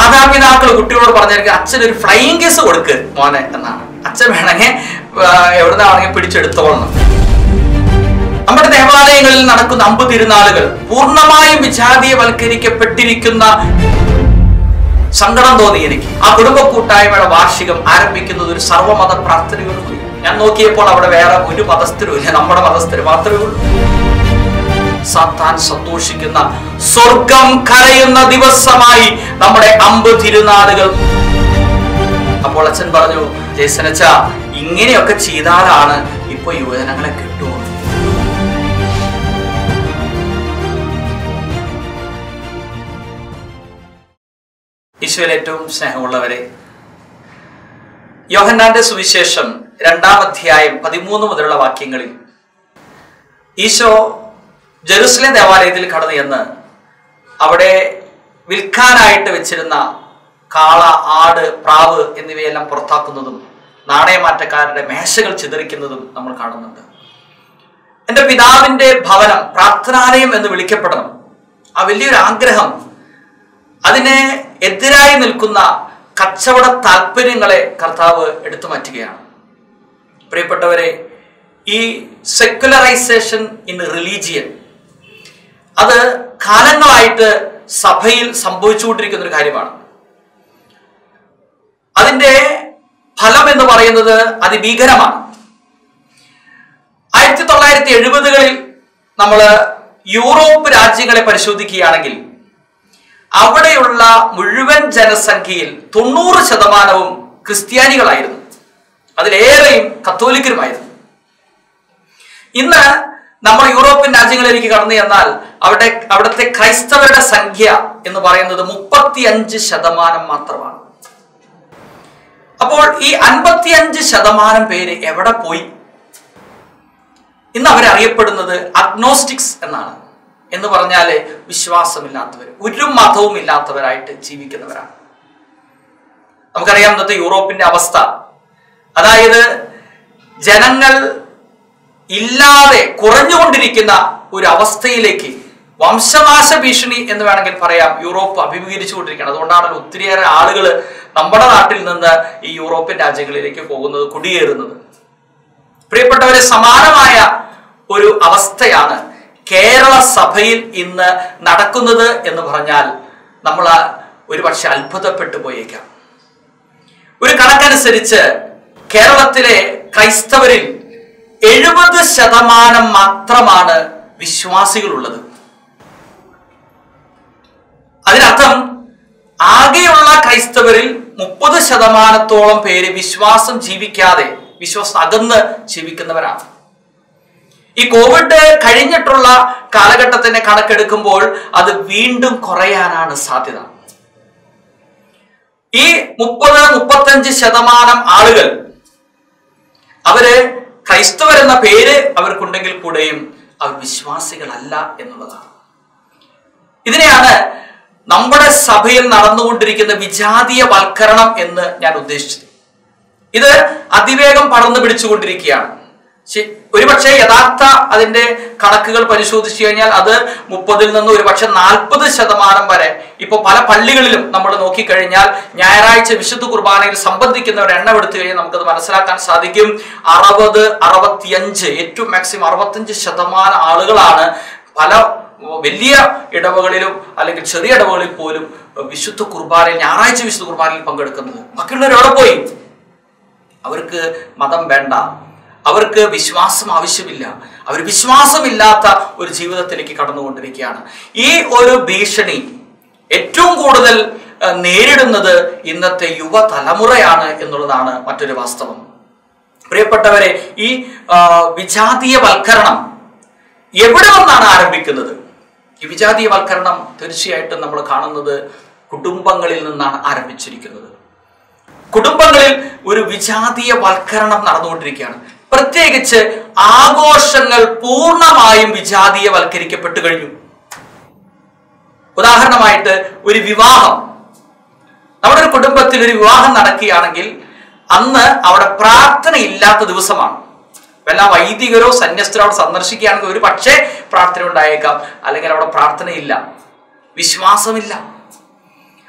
മാതാപിതാക്കൾ കുട്ടികളോട് പറഞ്ഞായിരിക്കും അച്ഛൻ ഒരു ഫ്ലൈയിങ് കേസ് കൊടുക്ക് മോനെ എന്നാണ് അച്ഛൻ വേണമെങ്കിൽ എവിടുന്നാണെങ്കിൽ പിടിച്ചെടുത്തോളണം നമ്മുടെ ദേവാലയങ്ങളിൽ നടക്കുന്ന അമ്പ് തിരുനാളുകൾ പൂർണ്ണമായും വിജാതീയവൽക്കരിക്കപ്പെട്ടിരിക്കുന്ന സങ്കടം തോന്നി എനിക്ക് ആ കുടുംബ കൂട്ടായ്മയുടെ വാർഷികം ആരംഭിക്കുന്നത് ഒരു സർവ്വമത പ്രാർത്ഥനയോടുകൂടി ഞാൻ നോക്കിയപ്പോൾ അവിടെ വേറെ ഒരു മതസ്ഥരും ഇല്ല നമ്മുടെ മതസ്ഥര് മാത്രമേ ഉള്ളൂ സാത്താൻ സന്തോഷിക്കുന്ന സ്വർഗം കരയുന്ന ദിവസമായി നമ്മുടെ അമ്പ് തിരുനാളുകൾ അപ്പോൾ അച്ഛൻ പറഞ്ഞു ജയസനച്ച ഇങ്ങനെയൊക്കെ ചെയ്താലാണ് ഇപ്പൊ യുവജനങ്ങളെ കിട്ടുമോ ഈശോയിൽ ഏറ്റവും സ്നേഹമുള്ളവരെ യോഹന്നാന്റെ സുവിശേഷം രണ്ടാം അധ്യായം പതിമൂന്ന് മുതലുള്ള വാക്യങ്ങളിൽ ഈശോ ജെറുസലേം ദേവാലയത്തിൽ കടന്നു എന്ന് അവിടെ വിൽക്കാനായിട്ട് വെച്ചിരുന്ന കാള ആട് പ്രാവ് എന്നിവയെല്ലാം പുറത്താക്കുന്നതും നാണയമാറ്റക്കാരുടെ മേശകൾ ചിതറിക്കുന്നതും നമ്മൾ കാണുന്നുണ്ട് എൻ്റെ പിതാവിൻ്റെ ഭവനം പ്രാർത്ഥനാലയം എന്ന് വിളിക്കപ്പെടണം ആ വലിയൊരു ആഗ്രഹം അതിനെ എതിരായി നിൽക്കുന്ന കച്ചവട താല്പര്യങ്ങളെ കർത്താവ് എടുത്തു മാറ്റുകയാണ് പ്രിയപ്പെട്ടവരെ ഈ സെക്യുലറൈസേഷൻ ഇൻ റിലീജിയൻ അത് കാലങ്ങളായിട്ട് സഭയിൽ സംഭവിച്ചുകൊണ്ടിരിക്കുന്ന ഒരു കാര്യമാണ് അതിന്റെ ഫലം എന്ന് പറയുന്നത് അതിഭീകരമാണ് ആയിരത്തി തൊള്ളായിരത്തി എഴുപതുകളിൽ നമ്മൾ യൂറോപ്പ് രാജ്യങ്ങളെ പരിശോധിക്കുകയാണെങ്കിൽ അവിടെയുള്ള മുഴുവൻ ജനസംഖ്യയിൽ തൊണ്ണൂറ് ശതമാനവും ക്രിസ്ത്യാനികളായിരുന്നു അതിലേറെയും കത്തോലിക്കരുമായിരുന്നു ഇന്ന് നമ്മൾ യൂറോപ്യൻ രാജ്യങ്ങളിലേക്ക് കടന്നു ചെന്നാൽ അവിടെ അവിടുത്തെ ക്രൈസ്തവരുടെ സംഖ്യ എന്ന് പറയുന്നത് മുപ്പത്തിയഞ്ച് ശതമാനം മാത്രമാണ് അപ്പോൾ ഈ അൻപത്തിയഞ്ച് ശതമാനം പേര് എവിടെ പോയി ഇന്ന് അവരറിയപ്പെടുന്നത് അഗ്നോസ്റ്റിക്സ് എന്നാണ് എന്ന് പറഞ്ഞാല് വിശ്വാസമില്ലാത്തവർ ഒരു മതവും ഇല്ലാത്തവരായിട്ട് ജീവിക്കുന്നവരാണ് നമുക്കറിയാം ഇന്നത്തെ യൂറോപ്പിന്റെ അവസ്ഥ അതായത് ജനങ്ങൾ ഇല്ലാതെ കുറഞ്ഞുകൊണ്ടിരിക്കുന്ന ഒരു അവസ്ഥയിലേക്ക് വംശനാശ ഭീഷണി എന്ന് വേണമെങ്കിൽ പറയാം യൂറോപ്പ് അഭിമുഖീകരിച്ചുകൊണ്ടിരിക്കുകയാണ് അതുകൊണ്ടാണ് ഒത്തിരിയേറെ ആളുകൾ നമ്മുടെ നാട്ടിൽ നിന്ന് ഈ യൂറോപ്യൻ രാജ്യങ്ങളിലേക്ക് പോകുന്നത് കുടിയേറുന്നത് പ്രിയപ്പെട്ടവരെ സമാനമായ ഒരു അവസ്ഥയാണ് കേരള സഭയിൽ ഇന്ന് നടക്കുന്നത് എന്ന് പറഞ്ഞാൽ നമ്മൾ ഒരുപക്ഷെ അത്ഭുതപ്പെട്ടു പോയേക്കാം ഒരു കണക്കനുസരിച്ച് കേരളത്തിലെ ക്രൈസ്തവരിൽ എഴുപത് ശതമാനം മാത്രമാണ് വിശ്വാസികളുള്ളത് അതിനർത്ഥം ആകെയുള്ള ക്രൈസ്തവരിൽ മുപ്പത് ശതമാനത്തോളം പേര് വിശ്വാസം ജീവിക്കാതെ വിശ്വാസം അകന്ന് ജീവിക്കുന്നവരാണ് ഈ കോവിഡ് കഴിഞ്ഞിട്ടുള്ള കാലഘട്ടത്തിന്റെ കണക്കെടുക്കുമ്പോൾ അത് വീണ്ടും കുറയാനാണ് സാധ്യത ഈ മുപ്പത് മുപ്പത്തഞ്ച് ശതമാനം ആളുകൾ അവര് ക്രൈസ്തവർ എന്ന പേര് അവർക്കുണ്ടെങ്കിൽ കൂടെയും അവർ വിശ്വാസികളല്ല എന്നുള്ളതാണ് ഇതിനെയാണ് നമ്മുടെ സഭയിൽ നടന്നുകൊണ്ടിരിക്കുന്ന വിജാതീയ വൽക്കരണം എന്ന് ഞാൻ ഉദ്ദേശിച്ചത് ഇത് അതിവേഗം പടർന്നു പിടിച്ചുകൊണ്ടിരിക്കുകയാണ് ശ- ഒരുപക്ഷെ യഥാർത്ഥ അതിന്റെ കണക്കുകൾ പരിശോധിച്ചു കഴിഞ്ഞാൽ അത് മുപ്പതിൽ നിന്ന് ഒരുപക്ഷെ നാൽപ്പത് ശതമാനം വരെ ഇപ്പോൾ പല പള്ളികളിലും നമ്മൾ നോക്കിക്കഴിഞ്ഞാൽ ഞായറാഴ്ച വിശുദ്ധ കുർബാനയിൽ സംബന്ധിക്കുന്നവർ എണ്ണം എടുത്തു കഴിഞ്ഞാൽ നമുക്കത് മനസ്സിലാക്കാൻ സാധിക്കും അറുപത് അറുപത്തിയഞ്ച് ഏറ്റവും മാക്സിമം അറുപത്തഞ്ച് ശതമാനം ആളുകളാണ് പല വലിയ ഇടവകളിലും അല്ലെങ്കിൽ ചെറിയ ഇടവകളിൽ പോലും വിശുദ്ധ കുർബാനയിൽ ഞായറാഴ്ച വിശുദ്ധ കുർബാനയിൽ പങ്കെടുക്കുന്നത് ബാക്കിയുള്ളവർ എവിടെ പോയി അവർക്ക് മതം വേണ്ട അവർക്ക് വിശ്വാസം ആവശ്യമില്ല അവർ വിശ്വാസമില്ലാത്ത ഒരു ജീവിതത്തിലേക്ക് കടന്നുകൊണ്ടിരിക്കുകയാണ് ഈ ഒരു ഭീഷണി ഏറ്റവും കൂടുതൽ അഹ്, നേരിടുന്നത് ഇന്നത്തെ യുവതലമുറയാണ് എന്നുള്ളതാണ് മറ്റൊരു വാസ്തവം പ്രിയപ്പെട്ടവരെ ഈ ആ, വിജാതീയവൽക്കരണം എവിടെ നിന്നാണ് ആരംഭിക്കുന്നത് ഈ വിജാതീയവൽക്കരണം തീർച്ചയായിട്ടും നമ്മൾ കാണുന്നത് കുടുംബങ്ങളിൽ നിന്നാണ് ആരംഭിച്ചിരിക്കുന്നത് കുടുംബങ്ങളിൽ ഒരു വിജാതീയ വൽക്കരണം നടന്നുകൊണ്ടിരിക്കുകയാണ് പ്രത്യേകിച്ച് ആഘോഷങ്ങൾ പൂർണ്ണമായും വിജാതീയവൽക്കരിക്കപ്പെട്ടു കഴിഞ്ഞു ഉദാഹരണമായിട്ട് ഒരു വിവാഹം നമ്മുടെ ഒരു കുടുംബത്തിൽ ഒരു വിവാഹം നടക്കുകയാണെങ്കിൽ അന്ന് അവിടെ പ്രാർത്ഥന ഇല്ലാത്ത ദിവസമാണ് വല്ല വൈദികരോ സന്യസ്തരോ അവിടെ സന്ദർശിക്കുകയാണെങ്കിൽ ഒരു പക്ഷേ പ്രാർത്ഥന ഉണ്ടായേക്കാം അല്ലെങ്കിൽ അവിടെ പ്രാർത്ഥനയില്ല വിശ്വാസമില്ല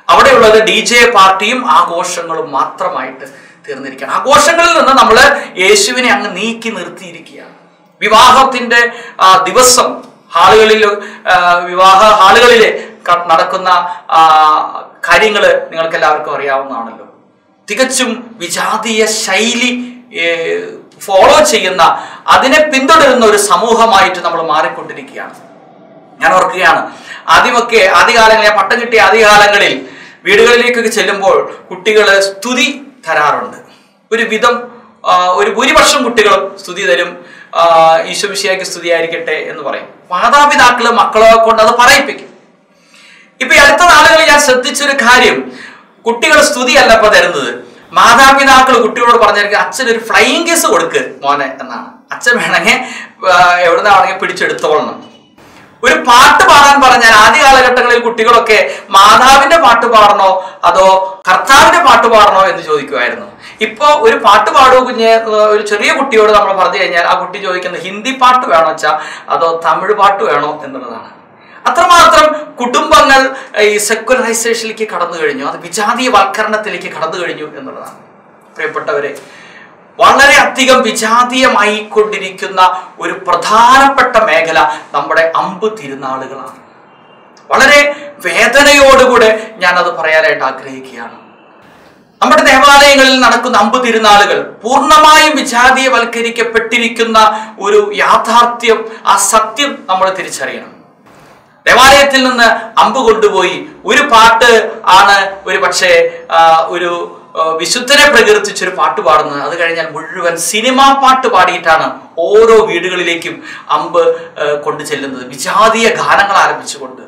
അവിടെയുള്ളത് ഡി ജെ പാർട്ടിയും ആഘോഷങ്ങളും മാത്രമായിട്ട് തീർന്നിരിക്കുകയാണ് ആഘോഷങ്ങളിൽ നിന്ന് നമ്മൾ യേശുവിനെ അങ്ങ് നീക്കി നിർത്തിയിരിക്കുകയാണ് വിവാഹത്തിന്റെ ആ, ദിവസം ഹാളുകളിൽ ആ, വിവാഹ ഹാളുകളിൽ ക- നടക്കുന്ന കാര്യങ്ങൾ നിങ്ങൾക്ക് എല്ലാവർക്കും അറിയാവുന്നതാണല്ലോ തികച്ചും വിജാതീയ ശൈലി ഫോളോ ചെയ്യുന്ന അതിനെ പിന്തുടരുന്ന ഒരു സമൂഹമായിട്ട് നമ്മൾ മാറിക്കൊണ്ടിരിക്കുകയാണ് ഞാൻ ഓർക്കുകയാണ് ആദ്യമൊക്കെ ആദ്യകാലങ്ങളിൽ ഞാൻ പട്ടം കിട്ടിയ ആദ്യകാലങ്ങളിൽ വീടുകളിലേക്കൊക്കെ ചെല്ലുമ്പോൾ കുട്ടികൾ സ്തുതി തരാറുണ്ട് ഒരു വിധം ആ, ഒരു ഭൂരിപക്ഷം കുട്ടികളും സ്തുതി തരും ആ, ഈശോമിശിയാക്കി സ്തുതിയായിരിക്കട്ടെ എന്ന് പറയും മാതാപിതാക്കള് മക്കളെ കൊണ്ട് അത് പറയിപ്പിക്കും ഇപ്പൊ ഈ അടുത്ത നാളുകളിൽ ഞാൻ ശ്രദ്ധിച്ചൊരു കാര്യം കുട്ടികൾ സ്തുതിയല്ല ഇപ്പൊ തരുന്നത് മാതാപിതാക്കൾ കുട്ടികളോട് പറഞ്ഞായിരിക്കും അച്ഛൻ ഒരു ഫ്ലൈയിങ് കേസ് കൊടുക്ക് മോനെ എന്നാണ് അച്ഛൻ വേണമെങ്കിൽ എവിടുന്നാണെങ്കിൽ പിടിച്ചെടുത്തോളണം ഒരു പാട്ട് പാടാൻ പറഞ്ഞാൽ ആദ്യ കാലഘട്ടങ്ങളിൽ കുട്ടികളൊക്കെ മാതാവിന്റെ പാട്ട് പാടണോ അതോ കർത്താവിന്റെ പാട്ട് പാടണോ എന്ന് ചോദിക്കുമായിരുന്നു ഇപ്പൊ ഒരു പാട്ട് പാടൂ കുഞ്ഞ് ഒരു ചെറിയ കുട്ടിയോട് നമ്മൾ പറഞ്ഞു കഴിഞ്ഞാൽ ആ കുട്ടി ചോദിക്കുന്നത് ഹിന്ദി പാട്ട് വേണോ വെച്ചാ അതോ തമിഴ് പാട്ട് വേണോ എന്നുള്ളതാണ് അത്രമാത്രം കുടുംബങ്ങൾ ഈ സെക്യുലറൈസേഷനിലേക്ക് കടന്നു കഴിഞ്ഞു അത് വിജാതീയവൽക്കരണത്തിലേക്ക് കടന്നു കഴിഞ്ഞു എന്നുള്ളതാണ് പ്രിയപ്പെട്ടവരെ വളരെയധികം വിജാതീയമായി കൊണ്ടിരിക്കുന്ന ഒരു പ്രധാനപ്പെട്ട മേഖല നമ്മുടെ അമ്പ് തിരുനാളുകളാണ് വളരെ വേദനയോടുകൂടെ ഞാൻ അത് പറയാനായിട്ട് ആഗ്രഹിക്കുകയാണ് നമ്മുടെ ദേവാലയങ്ങളിൽ നടക്കുന്ന അമ്പ് തിരുനാളുകൾ പൂർണ്ണമായും വിജാതീയവൽക്കരിക്കപ്പെട്ടിരിക്കുന്ന ഒരു യാഥാർത്ഥ്യം ആ സത്യം നമ്മൾ തിരിച്ചറിയണം ദേവാലയത്തിൽ നിന്ന് അമ്പ് കൊണ്ടുപോയി ഒരു പാട്ട് ആണ് ഒരു പക്ഷേ ആ, ഒരു ആ, വിശുദ്ധനെ പ്രകീർത്തിച്ചൊരു പാട്ട് പാടുന്നത് അത് കഴിഞ്ഞാൽ മുഴുവൻ സിനിമാ പാട്ട് പാടിയിട്ടാണ് ഓരോ വീടുകളിലേക്കും അമ്പ് ആ, കൊണ്ടു ചെല്ലുന്നത് വിജാതീയ ഗാനങ്ങൾ ആരംഭിച്ചുകൊണ്ട്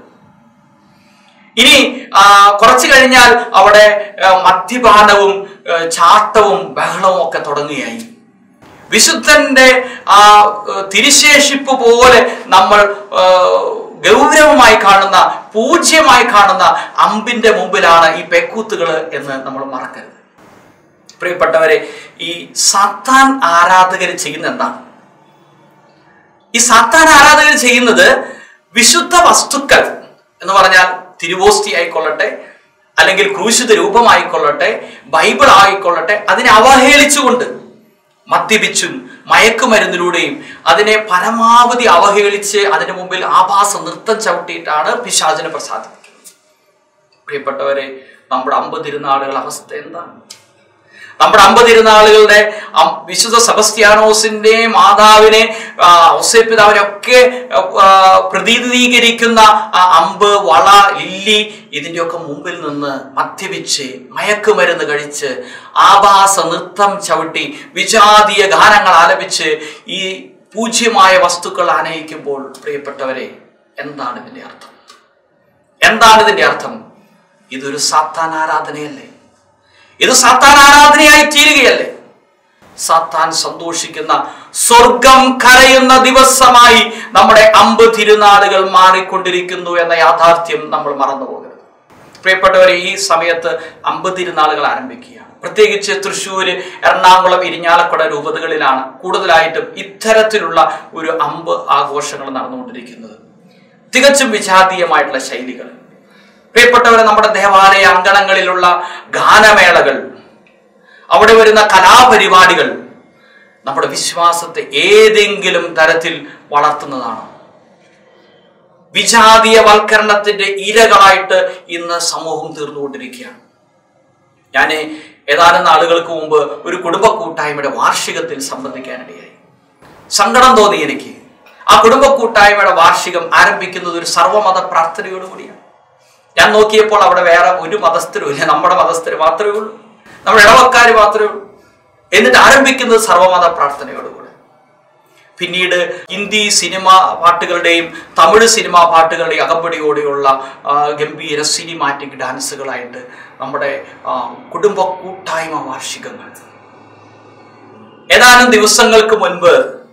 ഇനി ആ, കുറച്ചു കഴിഞ്ഞാൽ അവിടെ ആ, മദ്യപാനവും ആ, ചാട്ടവും ബഹളവും ഒക്കെ തുടങ്ങുകയായി വിശുദ്ധന്റെ ആ ഏഹ്, തിരുശേഷിപ്പ് പോലെ നമ്മൾ ഏഹ്, ഗൗരവമായി കാണുന്ന പൂജ്യമായി കാണുന്ന അമ്പിന്റെ മുമ്പിലാണ് ഈ പെക്കൂത്തുകൾ എന്ന് നമ്മൾ മറക്കരുത് പ്രിയപ്പെട്ടവരെ ഈ സാത്താൻ ആരാധകർ ചെയ്യുന്ന എന്താണ് ഈ സാത്താൻ ആരാധകർ ചെയ്യുന്നത് വിശുദ്ധ വസ്തുക്കൾ എന്ന് പറഞ്ഞാൽ തിരുവോസ്തി ആയിക്കൊള്ളട്ടെ അല്ലെങ്കിൽ ക്രൂശിത രൂപമായിക്കൊള്ളട്ടെ ബൈബിൾ ആയിക്കൊള്ളട്ടെ അതിനെ അവഹേളിച്ചുകൊണ്ട് മദ്യപിച്ചും മയക്കുമരുന്നിലൂടെയും അതിനെ പരമാവധി അവഹേളിച്ച് അതിന് മുമ്പിൽ ആഭാസ നൃത്തം ചവിട്ടിയിട്ടാണ് പിശാചിനെ പ്രസാദിപ്പിക്കുന്നത് പ്രിയപ്പെട്ടവരെ നമ്മുടെ അമ്പത് തിരുനാളുകൾ അവസ്ഥ എന്താണ് നമ്മുടെ അമ്പത് തിരുനാളുകളുടെ അം- വിശുദ്ധ സെബസ്ത്യാനോസിന്റെ മാതാവിനെ ആ, ഔസേപ്പ് പിതാവിനെ ഒക്കെ ആ, പ്രതിനിധീകരിക്കുന്ന ആ അമ്പ് വള ലില്ലി ഇതിന്റെയൊക്കെ മുമ്പിൽ നിന്ന് മദ്യപിച്ച് മയക്കുമരുന്ന് കഴിച്ച് ആഭാസ നൃത്തം ചവിട്ടി വിജാതീയ ഗാനങ്ങൾ ആലപിച്ച് ഈ പൂജ്യമായ വസ്തുക്കൾ ആനയിക്കുമ്പോൾ പ്രിയപ്പെട്ടവരെ എന്താണ് ഇതിന്റെ അർത്ഥം എന്താണ് ഇതിന്റെ അർത്ഥം ഇതൊരു സാത്താൻ ആരാധനയല്ലേ ഇത് സാത്താൻ ആരാധനയായി തീരുകയല്ലേ സാത്താൻ സന്തോഷിക്കുന്ന സ്വർഗം കരയുന്ന ദിവസമായി നമ്മുടെ അമ്പ് തിരുനാളുകൾ മാറിക്കൊണ്ടിരിക്കുന്നു എന്ന യാഥാർത്ഥ്യം നമ്മൾ മറന്നു പോകരുത് പ്രിയപ്പെട്ടവരെ ഈ സമയത്ത് അമ്പ് തിരുനാളുകൾ ആരംഭിക്കുകയാണ് പ്രത്യേകിച്ച് തൃശ്ശൂര് എറണാകുളം ഇരിഞ്ഞാലക്കുട രൂപതകളിലാണ് കൂടുതലായിട്ടും ഇത്തരത്തിലുള്ള ഒരു അമ്പ് ആഘോഷങ്ങൾ നടന്നുകൊണ്ടിരിക്കുന്നത് തികച്ചും വിജാതീയമായിട്ടുള്ള ശൈലികൾ പ്രിയപ്പെട്ടവരെ നമ്മുടെ ദേവാലയ അങ്കണങ്ങളിലുള്ള ഗാനമേളകൾ അവിടെ വരുന്ന കലാപരിപാടികൾ നമ്മുടെ വിശ്വാസത്തെ ഏതെങ്കിലും തരത്തിൽ വളർത്തുന്നതാണ് വിജാതീയവൽക്കരണത്തിന്റെ ഇരകളായിട്ട് ഇന്ന് സമൂഹം തീർന്നുകൊണ്ടിരിക്കുകയാണ് ഞാൻ ഏതാനും നാളുകൾക്ക് മുമ്പ് ഒരു കുടുംബ കൂട്ടായ്മയുടെ വാർഷികത്തിൽ സംബന്ധിക്കാനിടയായി സങ്കടം തോന്നി എനിക്ക് ആ കുടുംബ കൂട്ടായ്മയുടെ വാർഷികം ആരംഭിക്കുന്നത് ഒരു സർവ്വമത പ്രാർത്ഥനയോടുകൂടിയാണ് ഞാൻ നോക്കിയപ്പോൾ അവിടെ വേറെ ഒരു മതസ്ഥരും ഇല്ല നമ്മുടെ മതസ്ഥര് മാത്രമേ ഉള്ളൂ നമ്മുടെ ഇടവക്കാർ മാത്രമേ ഉള്ളൂ എന്നിട്ട് ആരംഭിക്കുന്നത് സർവ്വമത പ്രാർത്ഥനയോടുകൂടി പിന്നീട് ഹിന്ദി സിനിമ പാട്ടുകളുടെയും തമിഴ് സിനിമാ പാട്ടുകളുടെയും അകമ്പടിയോടെയുള്ള ആ, ഗംഭീര സിനിമാറ്റിക് ഡാൻസുകളായിട്ട് നമ്മുടെ ആ, കുടുംബ കൂട്ടായ്മ വാർഷികങ്ങൾ ഏതാനും ദിവസങ്ങൾക്ക് മുൻപ്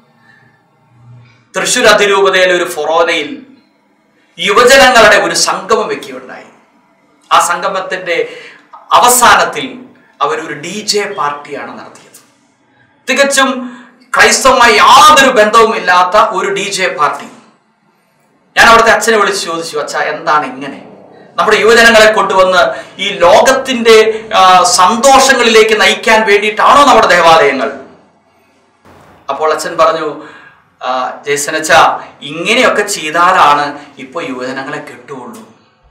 തൃശൂർ അതിരൂപതയിലെ ഒരു ഫൊറോനയിൽ യുവജനങ്ങളുടെ ഒരു സംഗമം വെക്കുകയുണ്ടായി ആ സംഗമത്തിന്റെ അവസാനത്തിൽ അവരൊരു ഡി ജെ പാർട്ടിയാണ് നടത്തിയത് തികച്ചും ക്രൈസ്തവമായി യാതൊരു ബന്ധവുമില്ലാത്ത ഒരു ഡി ജെ പാർട്ടി ഞാൻ അവിടുത്തെ അച്ഛനെ വിളിച്ച് ചോദിച്ചു അച്ഛാ എന്താണ് ഇങ്ങനെ നമ്മുടെ യുവജനങ്ങളെ കൊണ്ടുവന്ന് ഈ ലോകത്തിന്റെ ആ, സന്തോഷങ്ങളിലേക്ക് നയിക്കാൻ വേണ്ടിയിട്ടാണോ നമ്മുടെ ദേവാലയങ്ങൾ അപ്പോൾ അച്ഛൻ പറഞ്ഞു "ആ, ജേസനച്ച ഇങ്ങനെയൊക്കെ ചെയ്താലാണ് ഇപ്പൊ യുവജനങ്ങളെ കിട്ടുകയുള്ളൂ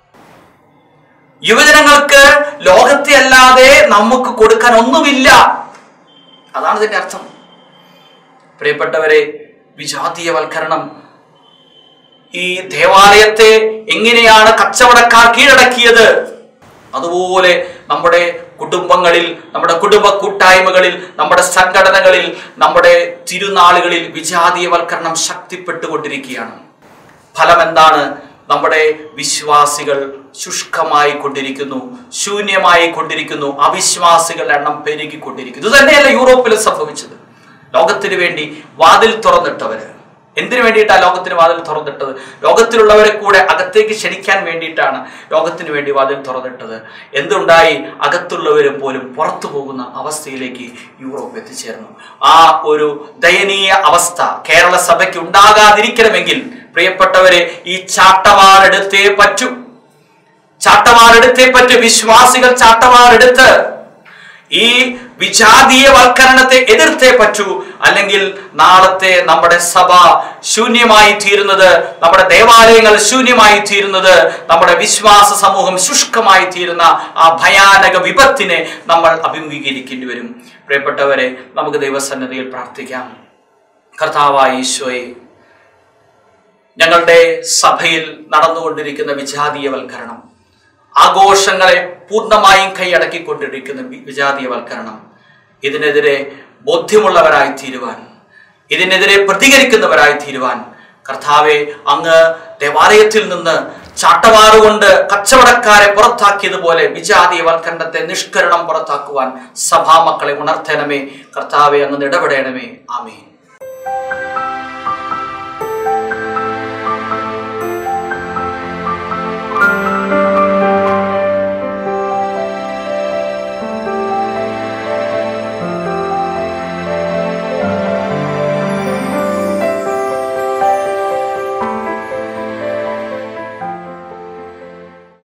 യുവജനങ്ങൾക്ക് ലോകത്തെ അല്ലാതെ നമുക്ക് കൊടുക്കാൻ ഒന്നുമില്ല അതാണ് ഇതിന്റെ അർത്ഥം പ്രിയപ്പെട്ടവരെ വിജാതീയവൽക്കരണം ഈ ദേവാലയത്തെ എങ്ങനെയാണ് കച്ചവടക്കാർ കീഴടക്കിയത് അതുപോലെ നമ്മുടെ കുടുംബങ്ങളിൽ നമ്മുടെ കുടുംബ കൂട്ടായ്മകളിൽ നമ്മുടെ സംഘടനകളിൽ നമ്മുടെ തിരുനാളുകളിൽ വിജാതീയവൽക്കരണം ശക്തിപ്പെട്ടുകൊണ്ടിരിക്കുകയാണ് ഫലം എന്താണ് നമ്മുടെ വിശ്വാസികൾ ശുഷ്കമായി കൊണ്ടിരിക്കുന്നു ശൂന്യമായി കൊണ്ടിരിക്കുന്നു അവിശ്വാസികളുടെ എണ്ണം പെരുകിക്കൊണ്ടിരിക്കുന്നു ഇത് തന്നെയല്ല യൂറോപ്പിൽ സംഭവിച്ചത് ലോകത്തിന് വേണ്ടി വാതിൽ തുറന്നിട്ടവര് എന്തിനു വേണ്ടിയിട്ടാണ് ലോകത്തിന് വാതിൽ തുറന്നിട്ടത് ലോകത്തിലുള്ളവരെ കൂടെ അകത്തേക്ക് ക്ഷണിക്കാൻ വേണ്ടിയിട്ടാണ് ലോകത്തിന് വേണ്ടി വാതിൽ തുറന്നിട്ടത് എന്തുണ്ടായി അകത്തുള്ളവരും പോലും പുറത്തു പോകുന്ന അവസ്ഥയിലേക്ക് യൂറോപ്പ് എത്തിച്ചേർന്നു ആ ഒരു ദയനീയ അവസ്ഥ കേരള സഭയ്ക്ക് ഉണ്ടാകാതിരിക്കണമെങ്കിൽ പ്രിയപ്പെട്ടവരെ ഈ ചാട്ടവാറെടുത്തേ പറ്റൂ ചാട്ടവാറെടുത്തേ പറ്റൂ വിശ്വാസികൾ ചാട്ടവാറെടുത്ത് ഈ വിജാതീയവൽക്കരണത്തെ എതിർത്തേ പറ്റൂ അല്ലെങ്കിൽ നാളത്തെ നമ്മുടെ സഭ ശൂന്യമായി തീരുന്നത് നമ്മുടെ ദേവാലയങ്ങൾ ശൂന്യമായി തീരുന്നത് നമ്മുടെ വിശ്വാസ സമൂഹം ശുഷ്കമായി തീരുന്ന ആ ഭയാനക വിപത്തിനെ നമ്മൾ അഭിമുഖീകരിക്കേണ്ടി വരും പ്രിയപ്പെട്ടവരെ നമുക്ക് ദൈവസന്നദ്ധിയിൽ പ്രാർത്ഥിക്കാം കർത്താവായ ഈശോയെ ഞങ്ങളുടെ സഭയിൽ നടന്നുകൊണ്ടിരിക്കുന്ന വിജാതീയവൽക്കരണം ആഘോഷങ്ങളെ പൂർണ്ണമായും കൈയടക്കിക്കൊണ്ടിരിക്കുന്ന വി- വിജാതീയവൽക്കരണം ഇതിനെതിരെ ബോധ്യമുള്ളവരായി തീരുവാൻ ഇതിനെതിരെ പ്രതികരിക്കുന്നവരായി തീരുവാൻ കർത്താവെ അങ്ങ് ദേവാലയത്തിൽ നിന്ന് ചാട്ടവാറുകൊണ്ട് കച്ചവടക്കാരെ പുറത്താക്കിയതുപോലെ വിജാതീയവൽക്കരണത്തെ നിഷ്കരണം പുറത്താക്കുവാൻ സഭാമക്കളെ ഉണർത്തണമേ കർത്താവെ അങ്ങ് ഇടപെടണമേ ആമേൻ